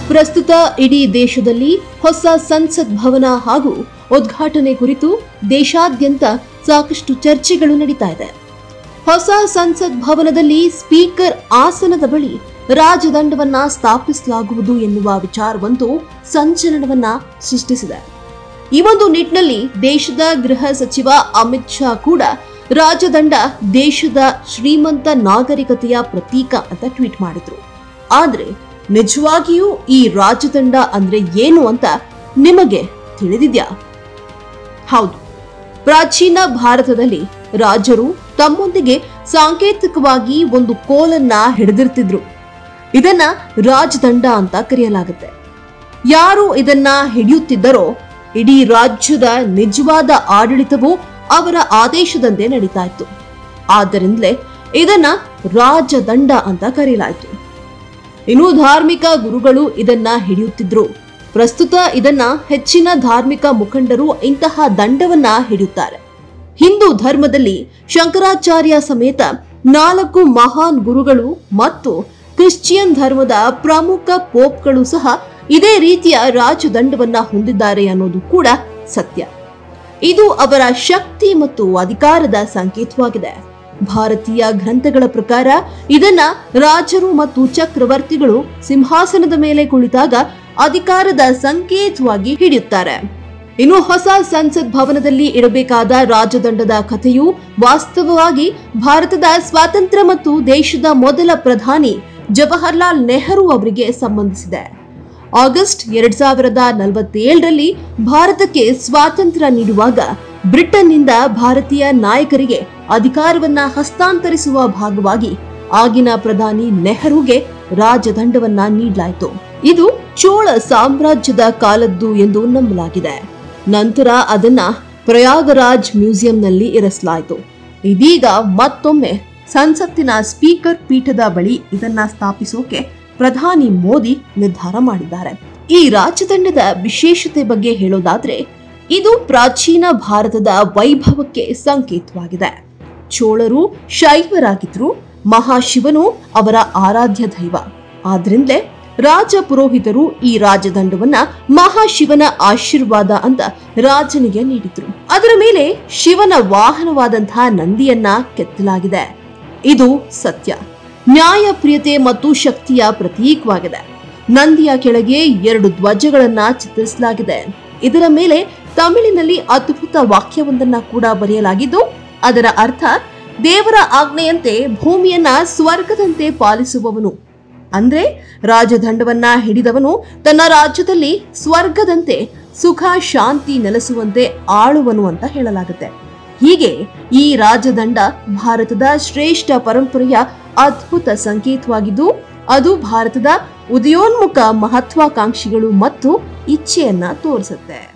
ಪ್ರಸ್ತುತ ಇಡೀ ದೇಶದಲ್ಲಿ ಹೊಸ ಸಂಸತ್ ಭವನ ಹಾಗೂ ಉದ್ಘಾಟನೆ ಕುರಿತು ದೇಶಾದ್ಯಂತ ಸಾಕಷ್ಟು ಚರ್ಚೆಗಳು ನಡೀತಾ ಇದೆ ಹೊಸ ಸಂಸತ್ ಭವನದಲ್ಲಿ ಸ್ಪೀಕರ್ ಆಸನದ ಬಳಿ ರಾಜದಂಡವನ್ನ ಸ್ಥಾಪಿಸಲಾಗುವುದು ಎನ್ನುವ ವಿಚಾರವಂತೂ ಸಂಚಲನವನ್ನ ಸೃಷ್ಟಿಸಿದೆ ಈ ಒಂದು ನಿಟ್ಟಿನಲ್ಲಿ ದೇಶದ ಗೃಹ ಸಚಿವ ಅಮಿತ್ ಶಾ ಕೂಡ ರಾಜದಂಡ ದೇಶದ ಶ್ರೀಮಂತ ನಾಗರಿಕತೆಯ ಪ್ರತೀಕ ಅಂತ ಟ್ವೀಟ್ ಮಾಡಿದ್ರು ಆದ್ರೆ ನಿಜವಾಗಿಯೂ ಈ ರಾಜದಂಡ ಅಂದ್ರೆ ಏನು ಅಂತ ನಿಮಗೆ ತಿಳಿದಿದ್ಯಾ ಹೌದು ಪ್ರಾಚೀನ ಭಾರತದಲ್ಲಿ ರಾಜರು ತಮ್ಮೊಂದಿಗೆ ಸಾಂಕೇತಿಕವಾಗಿ ಒಂದು ಕೋಲನ್ನ ಹಿಡಿದಿರ್ತಿದ್ರು ಇದನ್ನ ರಾಜದಂಡ ಅಂತ ಕರೆಯಲಾಗುತ್ತೆ ಯಾರು ಇದನ್ನ ಹಿಡಿಯುತ್ತಿದ್ದರೋ ಇಡೀ ರಾಜ್ಯದ ನಿಜವಾದ ಆಡಳಿತವು ಅವರ ಆದೇಶದಂತೆ ನಡೀತಾ ಇತ್ತು ಆದ್ದರಿಂದಲೇ ಇದನ್ನ ರಾಜದಂಡ ಅಂತ ಕರೆಯಲಾಯಿತು ಇನ್ನು ಧಾರ್ಮಿಕ ಗುರುಗಳು ಇದನ್ನ ಹಿಡಿಯುತ್ತಿದ್ರು ಪ್ರಸ್ತುತ ಇದನ್ನ ಹೆಚ್ಚಿನ ಧಾರ್ಮಿಕ ಮುಖಂಡರು ಇಂತಹ ದಂಡವನ್ನ ಹಿಡಿಯುತ್ತಾರೆ ಹಿಂದೂ ಧರ್ಮದಲ್ಲಿ ಶಂಕರಾಚಾರ್ಯ ಸಮೇತ ನಾಲ್ಕು ಮಹಾನ್ ಗುರುಗಳು ಮತ್ತು ಕ್ರಿಶ್ಚಿಯನ್ ಧರ್ಮದ ಪ್ರಮುಖ ಪೋಪ್ಗಳು ಸಹ ಇದೇ ರೀತಿಯ ರಾಜದಂಡವನ್ನ ಹೊಂದಿದ್ದಾರೆ ಅನ್ನೋದು ಕೂಡ ಸತ್ಯ ಇದು ಅವರ ಶಕ್ತಿ ಮತ್ತು ಅಧಿಕಾರದ ಸಂಕೇತವಾಗಿದೆ ಭಾರತೀಯ ಗ್ರಂಥಗಳ ಪ್ರಕಾರ ಇದನ್ನ ರಾಜರು ಮತ್ತು ಚಕ್ರವರ್ತಿಗಳು ಸಿಂಹಾಸನದ ಮೇಲೆ ಕುಳಿತಾಗ ಅಧಿಕಾರದ ಸಂಕೇತವಾಗಿ ಹಿಡಿಯುತ್ತಾರೆ ಇನ್ನು ಹೊಸ ಸಂಸತ್ ಭವನದಲ್ಲಿ ಇಡಬೇಕಾದ ರಾಜದಂಡದ ಕಥೆಯು ವಾಸ್ತವವಾಗಿ ಭಾರತದ ಸ್ವಾತಂತ್ರ್ಯ ಮತ್ತು ದೇಶದ ಮೊದಲ ಪ್ರಧಾನಿ ಜವಾಹರ್ಲಾಲ್ ನೆಹರು ಅವರಿಗೆ ಸಂಬಂಧಿಸಿದೆ ಆಗಸ್ಟ್ ಎರಡ್ ಸಾವಿರದ ನಲವತ್ತೇಳರಲ್ಲಿ ಭಾರತಕ್ಕೆ ಸ್ವಾತಂತ್ರ್ಯ ನೀಡುವಾಗ ಬ್ರಿಟನ್ನಿಂದ ಭಾರತೀಯ ನಾಯಕರಿಗೆ ಅಧಿಕಾರವನ್ನ ಹಸ್ತಾಂತರಿಸುವ ಭಾಗವಾಗಿ ಆಗಿನ ಪ್ರಧಾನಿ ನೆಹರುಗೆ ರಾಜದಂಡವನ್ನ ನೀಡಲಾಯಿತು ಇದು ಚೋಳ ಸಾಮ್ರಾಜ್ಯದ ಕಾಲದ್ದು ಎಂದು ನಂಬಲಾಗಿದೆ ನಂತರ ಅದನ್ನ ಪ್ರಯಾಗರಾಜ್ ಮ್ಯೂಸಿಯಂನಲ್ಲಿ ಇರಿಸಲಾಯಿತು ಇದೀಗ ಮತ್ತೊಮ್ಮೆ ಸಂಸತ್ತಿನ ಸ್ಪೀಕರ್ ಪೀಠದ ಬಳಿ ಇದನ್ನ ಸ್ಥಾಪಿಸೋಕೆ ಪ್ರಧಾನಿ ಮೋದಿ ನಿರ್ಧಾರ ಮಾಡಿದ್ದಾರೆ ಈ ರಾಜದಂಡದ ವಿಶೇಷತೆ ಬಗ್ಗೆ ಹೇಳೋದಾದ್ರೆ ಇದು ಪ್ರಾಚೀನ ಭಾರತದ ವೈಭವಕ್ಕೆ ಸಂಕೇತವಾಗಿದೆ ಚೋಳರು ಶೈವರಾಗಿದ್ರು ಮಹಾಶಿವನು ಅವರ ಆರಾಧ್ಯ ದೈವ ಆದ್ರಿಂದಲೇ ರಾಜ ಪುರೋಹಿತರು ಈ ರಾಜದಂಡವನ್ನ ಮಹಾಶಿವನ ಆಶೀರ್ವಾದ ಅಂತ ರಾಜನಿಗೆ ನೀಡಿದ್ರು ಅದರ ಮೇಲೆ ಶಿವನ ವಾಹನವಾದಂತಹ ನಂದಿಯನ್ನ ಕೆತ್ತಲಾಗಿದೆ ಇದು ಸತ್ಯ ನ್ಯಾಯಪ್ರಿಯತೆ ಮತ್ತು ಶಕ್ತಿಯ ಪ್ರತೀಕವಾಗಿದೆ ನಂದಿಯ ಕೆಳಗೆ ಎರಡು ಧ್ವಜಗಳನ್ನ ಚಿತ್ರಿಸಲಾಗಿದೆ ಇದರ ಮೇಲೆ ತಮಿಳಿನಲ್ಲಿ ಅದ್ಭುತ ವಾಕ್ಯವೊಂದನ್ನ ಕೂಡ ಬರೆಯಲಾಗಿದ್ದು ಅದರ ಅರ್ಥ ದೇವರ ಆಜ್ಞೆಯಂತೆ ಭೂಮಿಯನ್ನ ಸ್ವರ್ಗದಂತೆ ಪಾಲಿಸುವವನು ಅಂದ್ರೆ ರಾಜದಂಡವನ್ನ ಹಿಡಿದವನು ತನ್ನ ರಾಜ್ಯದಲ್ಲಿ ಸ್ವರ್ಗದಂತೆ ಸುಖ ಶಾಂತಿ ನೆಲೆಸುವಂತೆ ಆಳುವನು ಅಂತ ಹೇಳಲಾಗುತ್ತೆ ಹೀಗೆ ಈ ರಾಜದಂಡ ಭಾರತದ ಶ್ರೇಷ್ಠ ಪರಂಪರೆಯ ಅದ್ಭುತ ಸಂಕೇತವಾಗಿದ್ದು ಅದು ಭಾರತದ ಉದಯೋನ್ಮುಖ ಮಹತ್ವಾಕಾಂಕ್ಷಿಗಳು ಮತ್ತು ಇಚ್ಛೆಯನ್ನ ತೋರಿಸುತ್ತೆ